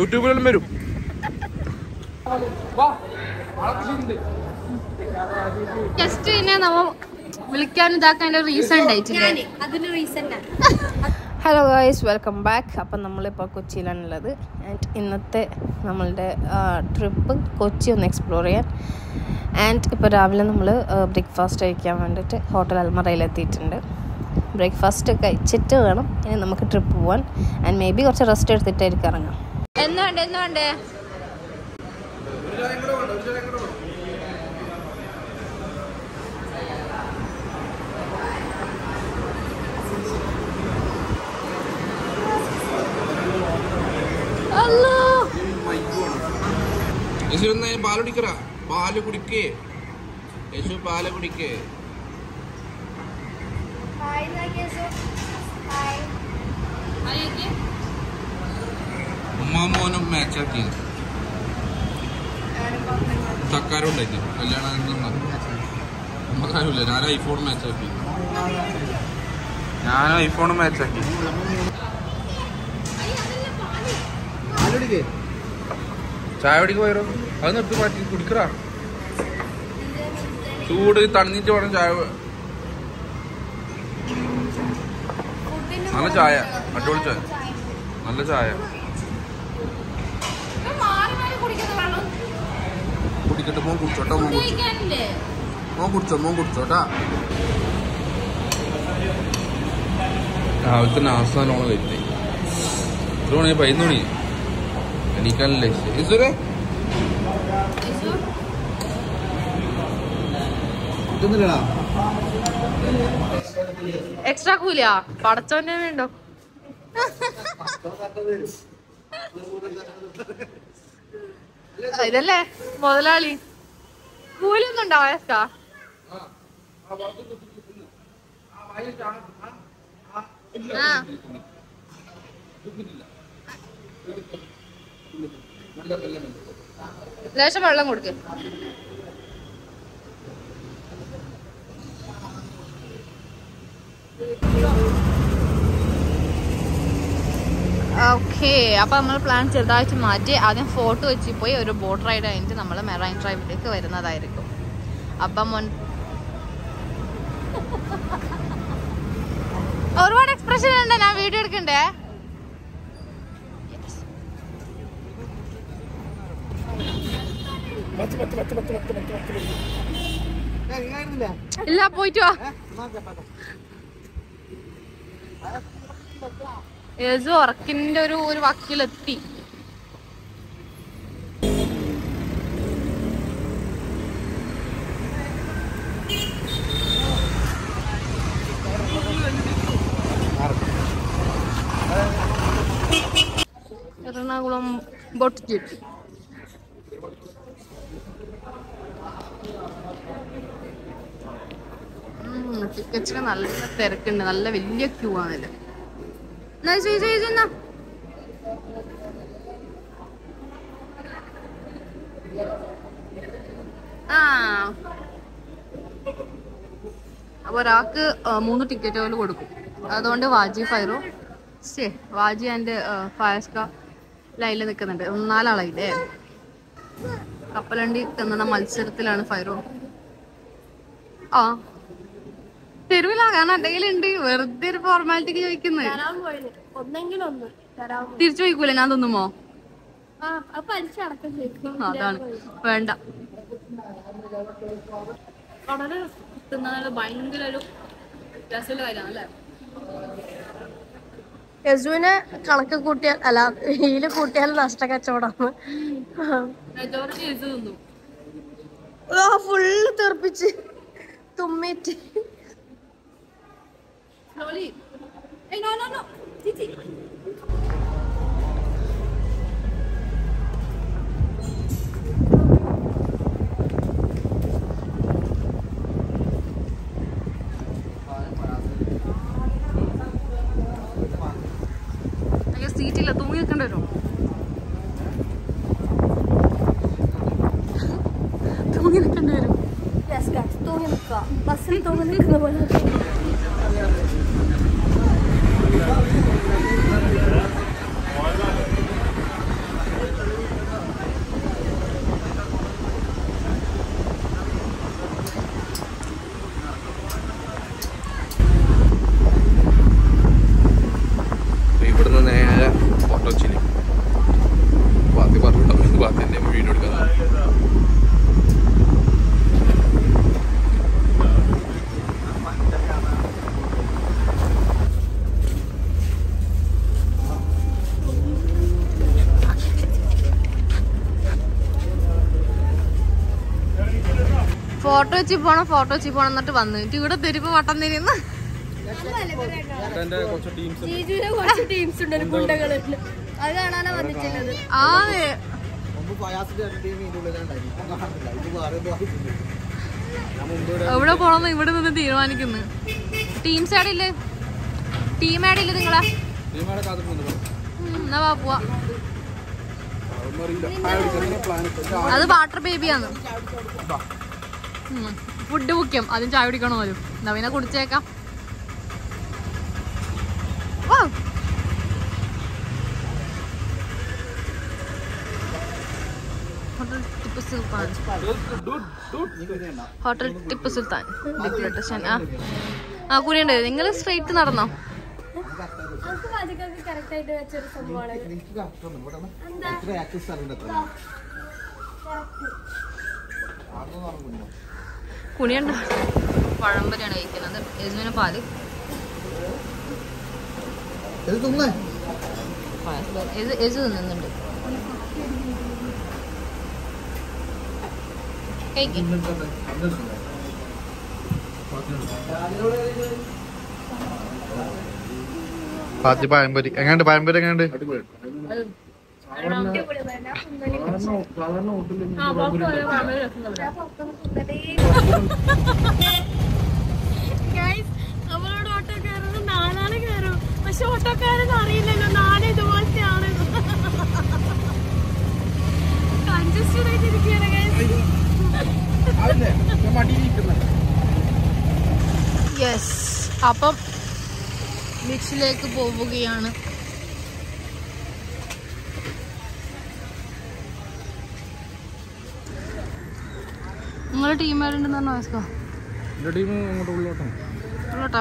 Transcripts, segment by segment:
യൂട്യൂബിലെല്ലാം വരും ജസ്റ്റ് പിന്നെ നമ്മ വിളിക്കാൻ ഇതാക്കാൻ ഒരു റീസൺ ഉണ്ടായിട്ടില്ലേ അതിന് reason hello guys welcome back അപ്പം നമ്മളിപ്പോൾ കൊച്ചിയിലാണുള്ളത് ആൻഡ് ഇന്നത്തെ നമ്മളുടെ ട്രിപ്പ് കൊച്ചി ഒന്ന് എക്സ്പ്ലോർ ചെയ്യാൻ ആൻഡ് ഇപ്പോൾ രാവിലെ നമ്മൾ ബ്രേക്ക്ഫാസ്റ്റ് കഴിക്കാൻ വേണ്ടിയിട്ട് ഹോട്ടൽ അൽമറയിൽ എത്തിയിട്ടുണ്ട് ബ്രേക്ക്ഫാസ്റ്റ് കഴിച്ചിട്ട് വേണം ഇനി നമുക്ക് ട്രിപ്പ് പോകാൻ ആൻഡ് മേ ബി കുറച്ച് റെസ്റ്റ് എടുത്തിട്ടായിരിക്കും ഇറങ്ങാം എന്തുണ്ട് എന്തുണ്ട് അല്ലോ യേശു എന്നാ പാല് കുടിക്കറ പാല് കുടിക്കേ യേശു പാല് കുടിക്കേ ഉമ്മ മോനും മാച്ചാക്കി തക്കാരം ഉണ്ടായിട്ട് കല്യാണം നമ്മക്കാരുമില്ല ഞാൻ ഐഫോൺ മാച്ചാക്കി ഞാൻ ഐഫോൺ മാച്ചാക്കി ചായ കുടിക്ക് പോയറോ അത് നിർത്തി മാറ്റി കുടിക്കറാ ചൂട് തണിഞ്ഞിട്ട് വേണം ചായ നല്ല ചായ അടിപൊളി ചായ നല്ല ചായ കുടിക്കട്ടെ മോൻ കുടിച്ചോട്ടോ മോൻ കുടിച്ചോ മോൻ കുടിച്ചോ മോൻ കുടിച്ചോട്ടാ രാവിലത്തെ നാസാനോളം കഴിച്ചേ എത്ര മണി പതിനൊന്ന് മണി എണീക്കാനല്ലേ ഈശ്വരേ എക്സ്ട്രാ കൂലിയാ പടച്ചോന്റെ വേണ്ടോ ഇതല്ലേ മുതലാളി കൂലിയൊന്നും ഉണ്ടാവാ എക്സ്ട്രാ ആ ലേശം വെള്ളം കൊടുക്ക് ഓക്കെ അപ്പൊ നമ്മൾ പ്ലാൻ ചെറുതായിട്ട് മാറ്റി ആദ്യം ഫോർട്ട് വെച്ച് പോയി ഒരു ബോട്ട് റൈഡ് കഴിഞ്ഞിട്ട് നമ്മൾ മെറൈൻ ഡ്രൈവിലേക്ക് വരുന്നതായിരിക്കും അപ്പം മുൻ ഒരുപാട് എക്സ്പ്രഷൻ ഉണ്ട് ഞാൻ വീഡിയോ എടുക്കണ്ടേ ഇല്ല പോയിട്ട് വാ യേസു ഉറക്കിന്റെ ഒരു ഒരു വക്കിലെത്തി എറണാകുളം ബോട്ട് ജെട്ടി ടിക്കറ്റ്സിന് നല്ല തിരക്കുണ്ട് നല്ല വലിയ ക്യൂ ആണല്ലോ എന്നാ ചെയ് ചെയ് എന്നാ ആ അപ്പൊ ഒരാൾക്ക് ആ, മൂന്ന് ടിക്കറ്റുകൾ കൊടുക്കും അതുകൊണ്ട് വാജി ഫൈറോ ശേ വാജി ആൻഡ് ഫയസ്ക ലൈനിൽ നിൽക്കുന്നുണ്ട് നാലാളായില്ലേ കപ്പലണ്ടി തിന്നുന്ന മത്സരത്തിലാണ് ഫൈറോ ആ തരൂല കാരണം എന്തെങ്കിലും ഉണ്ട് വെറുതെ ഒരു ഫോർമാലിറ്റിക്ക് ചോദിക്കുന്നത് തരാൻ പോയത് ഒന്നെങ്കിലും ഒന്ന് തരാൻ പോയി. തിരിച്ചു ചോദിക്കൂല ഞാൻ തിന്നുമോ ആ അത് പലിശ ചെയ്യും അതാണ് വേണ്ട വളരെ തിന്നതിൽ ഭയങ്കര ഒരു രസമുള്ള കാര്യമാണ് അല്ലേ യസുവിനെ കണക്ക് കൂട്ടിയാൽ അല്ല ഇതില് കൂട്ടിയാൽ നഷ്ട കച്ചവടമാണ് മെജോറിറ്റി ഇത് തിന്നു ഫുള്ള് തെറിപ്പിച്ച് തുമ്മിറ്റ് സ്ലോലി ഏയ് നോ നോ നോ ചേച്ചി അയ്യോ സീറ്റില്ല തൂങ്ങി നിൽക്കേണ്ടി വരും തൂങ്ങി നിൽക്കേണ്ടി വരും തൂങ്ങി നിൽക്കുക ബസ്സിൽ തൂങ്ങി നിൽക്കുന്ന പോലെ ഫോട്ടോ വെച്ച് പോണം ഫോട്ടോ വെച്ച് പോണം എന്നിട്ട് വന്നു എന്നിട്ട് ഇവിടെ തിരുപ്പ് വട്ടം തിരിയുന്നു എന്റെ കുറച്ച് ടീംസ് ജിജുവിനെ കുറച്ച് ടീംസ് ഉണ്ട് ഗുണ്ടകളുണ്ട് അത് കാണാനാ വന്നിട്ടുള്ളത് ആതെ എവിടെ പോണെന്ന് ഇവിടെ നിന്ന് തീരുമാനിക്കുന്നു ടീംസ് ആടില്ലേ ടീം ആടില്ലേ നിങ്ങളെ ടീമാരെ കാത്തിട്ടുണ്ട് ഉം, എന്നാ വാ പോവാ അറിയില്ല പ്ലാൻ അത് വാട്ടർ ബേബിയാന്ന് ഫുഡ് മുഖ്യം അതും ചായ കുടിക്കണ പോലും എന്നാ പിന്നെ കുടിച്ചേക്കാം വാ. ഹോട്ടൽ ടിപ്പു സുൽത്താൻ ഹോട്ടൽ ടിപ്പു സുൽത്താൻ ഡിക്ലറേറ്റർ സ്റ്റേഷൻ. ആ ആ കുനിയുണ്ട് നിങ്ങൾ സ്ട്രെയിറ്റ് നടന്നോ നമുക്ക് പാചകമൊക്കെ കറക്റ്റ് ആയിട്ട് വെച്ചൊരു സംഭവമാണ് കുണിയുണ്ട് പഴംപൊരിയാണ് കഴിക്കുന്നത് യജുവിന് പാല് യജു യജു തിന്നുന്നുണ്ട് കഴിക്ക്. പാത്തി പായമ്പരി എങ്ങാണ്ട് പായമ്പരി എങ്ങാണ്ട് നമ്മളോട് ഓട്ടോ കയറുന്നത് നാലാള് കയറും പക്ഷെ ഓട്ടോക്കാരൻ അറിയില്ലല്ലോ നാല് ഇതുപോലത്തെയാണ് കൺജസ്റ്റഡ് ആയിട്ട് ഇരിക്കുകയാണ് യെസ് അപ്പം ബീച്ചിലേക്ക് പോവുകയാണ് നിങ്ങളുടെ ടീം ആരുണ്ടെന്ന് പറഞ്ഞോ ആസ്കോ എന്റെ ടീം അങ്ങോട്ട് ഉള്ളോട്ടാണ് കേട്ടോ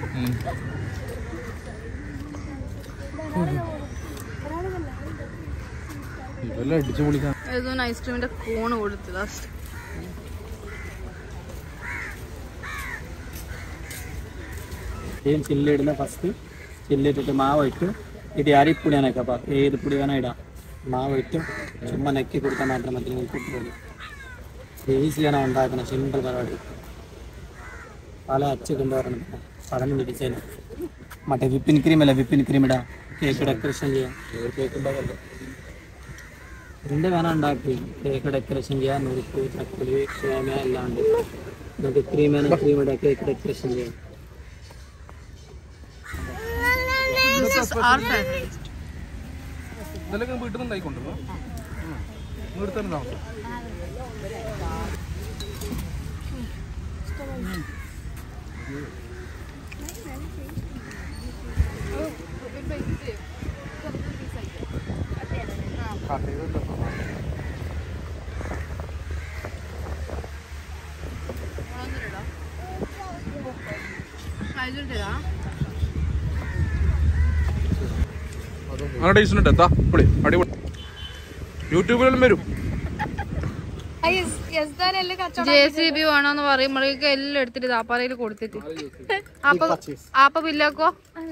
ഇതെല്ലാം അടിച്ചു പൊളിക്കാൻ ഏതോ ഐസ്ക്രീമിന്റെ കോണ് കൊടുത്തു ലാസ്റ്റ് ఏం చిల్లేడిన ఫస్ట్ చిల్లేటట్టు మావ ఇట్టు ఇది అరిപ്പൊడి అనకప్ప ఏది పొడి అయినా ఇడ మావ ఇట్టు ചുമ്മാ നെക്കി കൊടുത്താൽ മാത്രം മതി നിങ്ങൾക്ക് കിട്ടുള്ളൂ ഈസിയാണ് ഉണ്ടാക്കുന്നത് സിമ്പിൾ പരിപാടി പല അച്ച് കൊണ്ടുവരണം പടം പിടിച്ചതിന് മറ്റേ വിപ്പിൻ ക്രീം അല്ല വിപ്പിൻ ക്രീം ഇടാം കേക്ക് ഡെക്കറേഷൻ ചെയ്യാം കേക്ക് ഉണ്ടാവല്ലോ എന്ത് വേണം ഉണ്ടാക്കി കേക്ക് ഡെക്കറേഷൻ ചെയ്യാം നുറുക്ക് ചക്കുലി ക്ഷേമ എല്ലാം ഉണ്ട് നമുക്ക് ക്രീം വേണം ക്രീം ഇടാം കേക്ക് ഡെക്കറേഷൻ ചെയ്യാം This is our favorite. ഇതെല്ലാം വീട്ടിൽ നിന്ന് ഉണ്ടായിക്കൊണ്ടോ വീട്ടിൽ തന്നെ താമസം അങ്ങനെ ടേസ്റ്റ് ഉണ്ട് എത്താ പൊളി അടിപൊളി യൂട്യൂബിലെല്ലാം വരും ജെ സി ബി വേണമെന്ന് പറയുമ്പോഴേക്കും എല്ലാം എടുത്തിട്ട് താപ്പാറയിൽ കൊടുത്തിട്ട് അപ്പൊ അപ്പൊ ബില്ലാക്കോ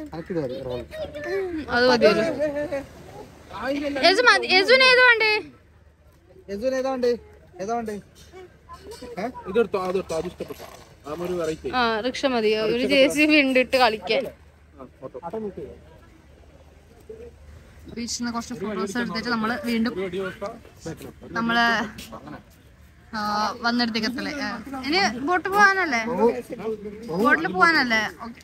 അത് മതിയല്ലോ യജു മതി യജുന് ഏത് വേണ്ടേ ഇതെടുത്തോ അതെടുത്തോ അത് ഇഷ്ടപ്പെട്ടു ആ ഒരു വെറൈറ്റി ആ റിക്ഷ മതി ഒരു ജെ സി ബി ഉണ്ട് ഇട്ട് കളിക്കാൻ ബീച്ചിൽ നിന്ന് കുറച്ച് ഫോട്ടോസ് എടുത്തിട്ട് നമ്മള് വീണ്ടും നമ്മള് ആ, വന്നെടുത്തേക്കത്തല്ലേ ആ. ഇനി ബോട്ട് പോവാനല്ലേ ബോട്ടിൽ പോവാനല്ലേ ഓക്കെ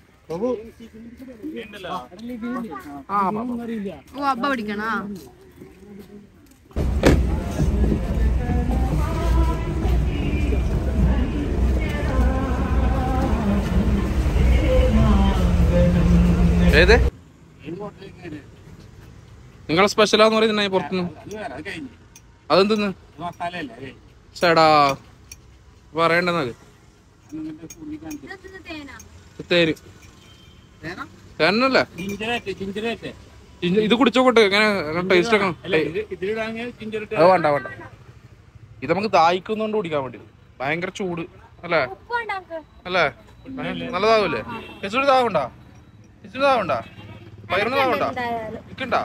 ഓ അബ്ബ പിടിക്കണ ഏത് നിങ്ങളെ സ്പെഷ്യലാന്ന് പറയുന്നത് പുറത്തുനിന്ന് അതെന്തെന്ന് ചേടാ പറയണ്ടെന്നത് തേര് തേനല്ലേ ജിഞ്ച- ഇത് കുടിച്ചോട്ടെ എങ്ങനെ ടേസ്റ്റ് ഒക്കെ അത് വേണ്ട വേണ്ട ഇത് നമുക്ക് ദാഹിക്കുന്നോണ്ട് കുടിക്കാൻ വേണ്ടി ഭയങ്കര ചൂട് അല്ലേ അല്ലേ നല്ലതാവൂലേ ഇച്ചിരി ദാഹമുണ്ടാ ഇച്ചിരി ദാഹമുണ്ടാ പയറിന് ദാഹമുണ്ടാ നിക്കണ്ടാ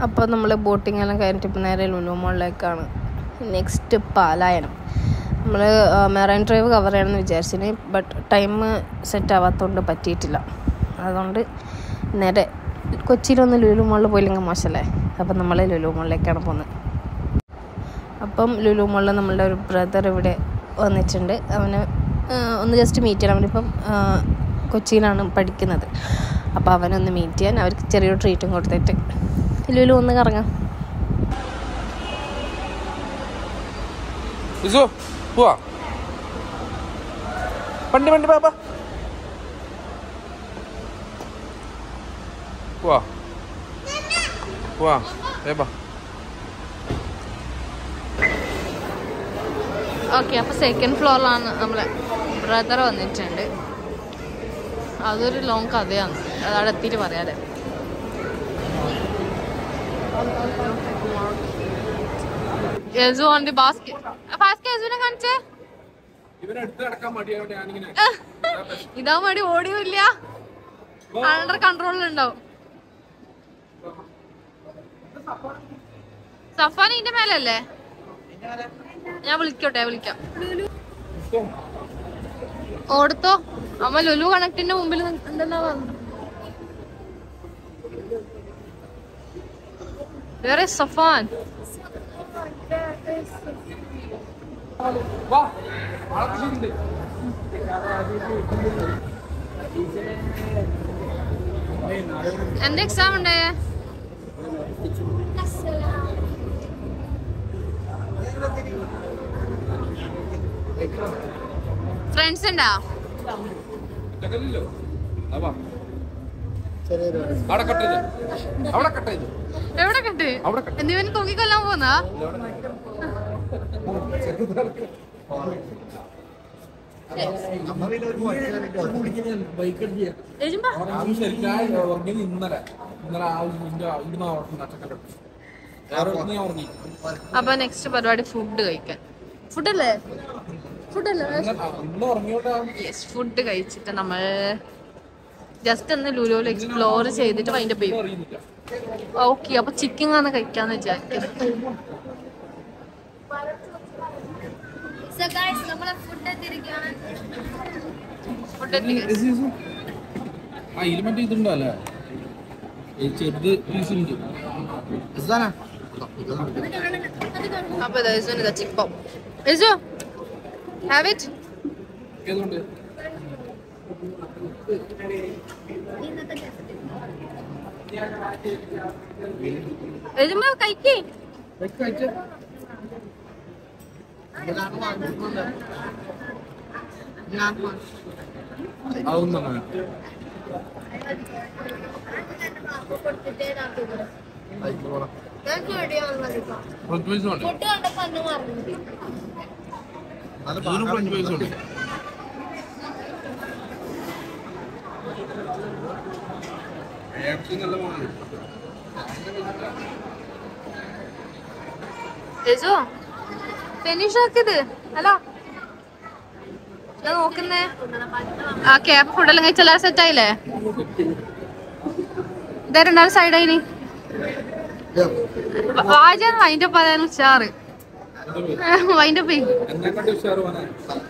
അപ്പോൾ നമ്മൾ ബോട്ടിംഗ് എല്ലാം കഴിഞ്ഞിട്ട് ഇപ്പോൾ നേരെ ലുലു മോളിലേക്കാണ് നെക്സ്റ്റ് പാലായനം നമ്മൾ മെറൈൻ ഡ്രൈവ് കവർ ചെയ്യണമെന്ന് വിചാരിച്ചിന് ബട്ട് ടൈം സെറ്റ് ആവാത്തതുകൊണ്ട് പറ്റിയിട്ടില്ല അതുകൊണ്ട് നേരെ കൊച്ചിയിലൊന്ന് ലുലു മോളിൽ പോയില്ലെങ്കിൽ മോശമല്ലേ അപ്പം നമ്മൾ ലുലു മോളിലേക്കാണ് പോകുന്നത് അപ്പം ലുലു മോളിൽ നമ്മളുടെ ഒരു ബ്രദർ ഇവിടെ വന്നിട്ടുണ്ട് അവന് ആ, ഒന്ന് ജസ്റ്റ് മീറ്റ് ചെയ്യണം അവനിപ്പം ആ, കൊച്ചിയിലാണ് പഠിക്കുന്നത് അപ്പോൾ അവനൊന്ന് മീറ്റ് ചെയ്യാൻ അവർക്ക് ചെറിയൊരു ട്രീറ്റും കൊടുത്തിട്ട് ലുലു ഒന്ന് കറങ്ങാം ഇസു പോവാ വണ്ടി വണ്ടി പാപ്പ പോവാ പോവാ ഏപ്പാ ഓക്കെ അപ്പോൾ സെക്കൻഡ് ഫ്ലോറിലാണ് നമ്മളെ ബ്രദർ വന്നിട്ടുണ്ട് അതൊരു ലോങ് കഥയാണ് അത് അവിടെ എത്തിയിട്ട് പറയാതെ Yesu on the basket fast യസുവിനെ കാണിച്ചേ ഇവനെടുത്ത് കിടക്കാൻ മടിയായോണ്ട് ഞാനിങ്ങനെ ഇതാ മടി ഓടിയില്ല അണ്ടർ കൺട്രോളിലുണ്ടാവും സഫാൻ ഇതിന്റെ മേലല്ലേ ഞാൻ വിളിക്കോട്ടെ വിളിക്കാം ഓടത്തോ അമ്മ ലുലു കണക്റ്റിന്റെ മുമ്പിൽ എന്തെന്നാ പറഞ്ഞു വേറെ സഫാൻ വാ ആളെ കൃഷിയുണ്ട് എന്റെ എക്സാം ഉണ്ടേ ഫ്രണ്ട്സ് ഉണ്ടാ ഇല്ലല്ലോ അവാ അവിടെ കട്ട് ചെയ്ത് അവിടെ കട്ട് ചെയ്ത് എവിടെ കണ്ട് അവിടെ കട്ട് എന്നിവൻ തൂങ്ങിക്കൊല്ലാൻ പോന്നാ എജുമ്പ അത് ശരിക്കായി ഉറങ്ങിയത് ഇന്നലെ ഇന്നലെ ആ ഇതിന്റെ ഇവിടുന്ന് ഉറങ്ങുന്ന ചക്കര വേറെ ഞാൻ ഉറങ്ങി അപ്പൊ നെക്സ്റ്റ് പരിപാടി ഫുഡ് കഴിക്കാൻ ഫുഡല്ലേ ഫുഡല്ലേ ഇന്നലെ ഇന്ന് ഉറങ്ങിയോണ്ടാ യെസ് ഫുഡ് കഴിച്ചിട്ട് നമ്മൾ ജസ്റ്റ് ഒന്ന് ലുലുവിൽ എക്സ്പ്ലോർ ചെയ്തിട്ട് അതിന്റെ പേര് അറിയുന്നില്ല ഓക്കെ അപ്പൊ ചിക്കൻ ആണ് കഴിക്കാന്ന് വിചാരിക്കും ഫുഡ് ആ ഇതിൽ മറ്റേ ഇതുണ്ടോ അല്ലേ ഈ ചെറുത് പീസ് ഉണ്ട് അപ്പൊ ഇതാ ഇസുവിന് ഇതാ ചിക്കൻ ഇസു ഹാവ് ഇറ്റ് ഏതുണ്ട് എജുമ്പ കഴിക്കേ അതൊന്നും അങ്ങനെ ഫ്രഞ്ച് ഫ്രൈസ് ഉണ്ട് ഇതിനും ഫ്രഞ്ച് ഫ്രൈസ് ഉണ്ട് നല്ല മോണ് എജു ഫിനിഷ് ആക്കിയത് ഹലോ നോക്കുന്നേ ആ ക്യാബ് ഫുഡെല്ലാം കഴിച്ച് എല്ലാവരും സെറ്റ് ആയില്ലേ ഇതാ രണ്ടാളും സൈഡായിനി വാജാൻ വൈൻഡ് അപ്പ് പറയാൻ ഉച്ചാറ് വൈൻഡ് അപ്പ് എന്നെ കണ്ട് ഉഷാറ് പോനെ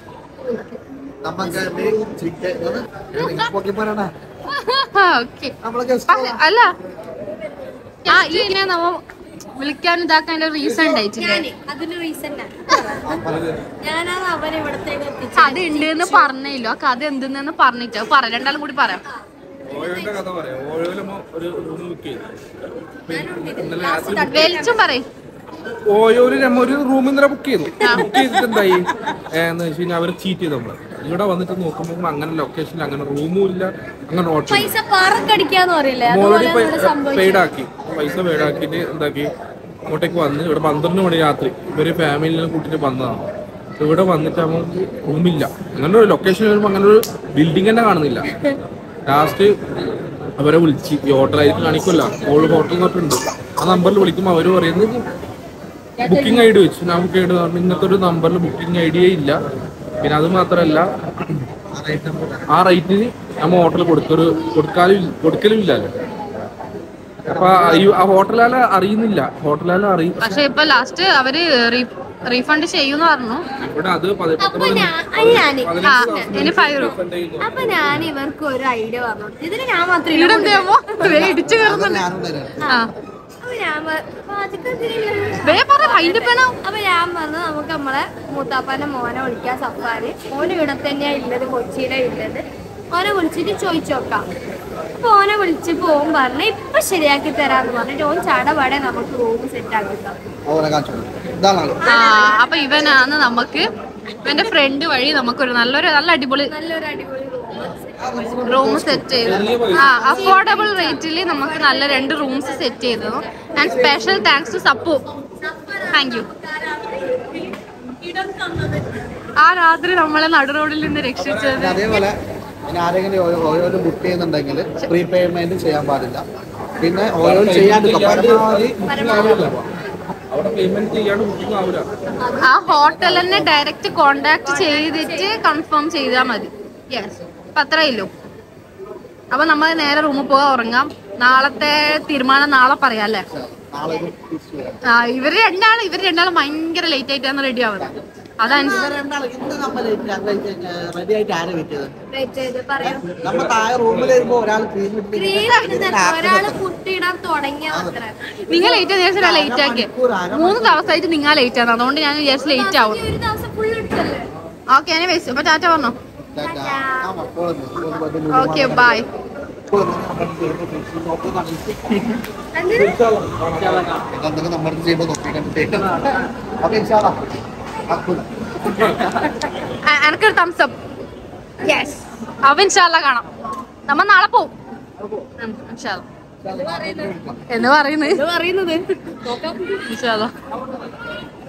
ഓക്കെ അല്ല ആ ഈ ഇങ്ങനെ നമ്മ വിളിക്കാൻ ഇതാക്കാൻ റീസൺ ഉണ്ടായിട്ടില്ലേ അതിന് റീസൺ ഞാനാണ് അവനെ ഇവിടത്തേക്ക് എത്തിച്ചത് കഥ ഉണ്ട് എന്ന് പറഞ്ഞല്ലോ കഥ എന്തെന്ന് പറഞ്ഞിട്ട് അത് പറ രണ്ടാളും കൂടി പറയാം ഓയോന്റെ കഥ പറയാം ഓയോയിലമ്മ ഒരു റൂം ബുക്ക് ചെയ്തു ഇന്നലെ രാത്രി വലിച്ചും പറയും ഓയോയില് നമ്മ ഒരു റൂം ഇന്നലെ ബുക്ക് ചെയ്തു ബുക്ക് ചെയ്തിട്ട് എന്തായി എന്ന് വെച്ച് കഴിഞ്ഞാൽ അവർ ചീറ്റ് ചെയ്തു നമ്മള് ഇവിടെ വന്നിട്ട് നോക്കുമ്പോൾ അങ്ങനെ ലൊക്കേഷനിൽ അങ്ങനെ റൂമും ഇല്ല അങ്ങനെ ഓട്ടോ പൈസ പറക്കടിക്കാന്ന് പറയില്ലേ ഓൾറെഡി അതുപോലെ ഇവിടെ സംഭവിച്ചു പെയ്ഡ് ആക്കി പൈസ പെയ്ഡ് ആക്കിയിട്ട് എന്താക്കി ഇങ്ങോട്ടേക്ക് വന്ന് ഇവിടെ പന്ത്രണ്ട് മണി രാത്രി ഇവര് ഫാമിലിനെ കൂട്ടിട്ട് വന്നതാണ് ഇവിടെ വന്നിട്ട് നമുക്ക് റൂമില്ല അങ്ങനെ ഒരു ലൊക്കേഷൻ വരുമ്പോൾ അങ്ങനെ ഒരു ബിൽഡിംഗ് തന്നെ കാണുന്നില്ല ലാസ്റ്റ് അവരെ വിളിച്ച് ഈ ഹോട്ടലായിരിക്കും കാണിക്കില്ല ഓൾ ഹോട്ടൽ തൊട്ടുണ്ട് ആ നമ്പറിൽ വിളിക്കുമ്പോൾ അവർ പറയുന്നത് ബുക്കിംഗ് ഐ ഡി വെച്ചു ഞാൻ ബുക്ക് ചെയ്ത് പറഞ്ഞു ഇന്നത്തെ ഒരു നമ്പറിൽ ബുക്കിംഗ് ഐ ഡിയേ ഇല്ല പിന്നെ അത് മാത്രമല്ല ആ റേറ്റിന് നമ്മൾ ഹോട്ടൽ കൊടുക്കൊരു കൊടുക്കാനും കൊടുക്കലും ഇല്ലല്ലോ അപ്പൊ ഈ ആ ഹോട്ടലാല അറിയുന്നില്ല ഹോട്ടലാല അറിയും പക്ഷെ ഇപ്പൊ ലാസ്റ്റ് അവര് റീഫണ്ട് ചെയ്യുമെന്ന് പറഞ്ഞു ഇവിടെ അത് പതി- പത്ത് അപ്പൊ പതിനഞ്ച് ഞാൻ അത് ഞാന് ആ ഇനി ഫൈവ് രൂപ percent ചെയ്യുന്നു. അപ്പൊ ഞാൻ ഇവർക്ക് ഒരു ഐഡിയ പറഞ്ഞു ഇതിന് ഞാൻ മാത്രമേ ഇവിടെ എന്താമോ ഇടിച്ചു കയറുന്നുണ്ട് ആ അപ്പൊ ഞാൻ പ- പാചകത്തിനില്ല. വേ പറ അതിന്റെ പേണോ അപ്പൊ ഞാൻ പറഞ്ഞു നമുക്ക് നമ്മളെ മൂത്താപ്പാന്റെ മോനെ വിളിക്കാൻ സഫാരി ഓന് ഇവിടെ തന്നെയാ ഉള്ളത് കൊച്ചിയിലാ ഉള്ളത് ഓനെ വിളിച്ചിട്ട് ചോദിച്ചു നോക്കാം അപ്പൊ ഓനെ വിളിച്ച് പോകും പറഞ്ഞു ഇപ്പൊ ശരിയാക്കി തരാന്ന് പറഞ്ഞിട്ട് ഓൻ ചടപടെ നമുക്ക് റൂം സെറ്റ് ആക്കി തന്നു ഇതാണ് ആ അപ്പൊ ഇവനാണ് നമുക്ക് ഇവന്റെ ഫ്രണ്ട് വഴി നമുക്കൊരു നല്ലൊരു നല്ല അടിപൊളി നല്ലൊരു അടിപൊളി റൂം റൂം സെറ്റ് ചെയ്തു ആ അഫോർഡബിൾ റേറ്റിൽ നമുക്ക് നല്ല രണ്ട് റൂംസ് സെറ്റ് ചെയ്തു and special thanks to Sappu thank you ആ രാത്രി നമ്മളെ നടു റോഡിൽ നിന്ന് രക്ഷിച്ചത് അതേപോലെ ഇനി ആരെങ്കിലും ഓരോ- ഓരോരോ ബുക്ക് ചെയ്യുന്നുണ്ടെങ്കിൽ പ്രീ പേയ്മെന്റ് ചെയ്യാൻ പാടില്ല പിന്നെ ഓരോ ചെയ്യാണ്ട് പരമാവധി അവിടെ പേയ്മെന്റ് ചെയ്യാണ്ട് ബുക്കിംഗ് ആവില്ല ആ ഹോട്ടലിനെ ഡയറക്റ്റ് കോണ്ടാക്ട് ചെയ്തിട്ട് കൺഫേം ചെയ്താൽ മതി യെസ് അപ്പൊ അത്രയല്ലോ അപ്പൊ നമ്മൾ നേരെ റൂമിൽ പോകാൻ ഉറങ്ങാം നാളത്തെ തീരുമാനം നാളെ പറയാം അല്ലേ നാളെ ഒരു തിരിച്ചു വരാം. ആ ഇവര് രണ്ടാളും ഇവര് രണ്ടാളും ഭയങ്കര ലേറ്റ് ആയിട്ടാണ് റെഡി ആവുന്നത് അതനുസരിച്ച് റെഡി ആയിട്ട് ആരെ വെച്ചത് വെയിറ്റ് ചെയ്ത് പറയാം നമ്മ താഴെ റൂമിൽ വരുമ്പോ ഒരാൾ ക്രീം ഒരാള് കുട്ടിയിടാൻ തുടങ്ങിയ അത്ര നിങ്ങൾ ലേറ്റ് നേരത്തെ ലേറ്റ് ആക്കി മൂന്ന് ദിവസമായിട്ട് നിങ്ങൾ ലേറ്റ് ആണ് അതുകൊണ്ട് ഞാൻ വിചാരിച്ചു ലേറ്റ് ആവും ഒരു ദിവസം ഫുൾ എടുത്തല്ലേ ഓക്കെ ഞാൻ വെച്ചു അപ്പൊ ടാറ്റ പറഞ്ഞോ ഓക്കെ ബൈ എന്തെങ്കിലും നമ്മുടെ ചെയ്യുമ്പോൾ നോക്കി കണ്ടിട്ട് അപ്പൊ ഇൻഷാല്ലാ ആക്കൂല എനക്കൊരു തംസ് അപ്പ് യെസ് അവൻ ഇൻഷാല്ല കാണാം നമ്മ നാളെ പോവും ഉം, ഇൻഷാല്ലാ. എന്ന് പറയുന്നത് പറയുന്നത് ഇൻഷാല്ലാ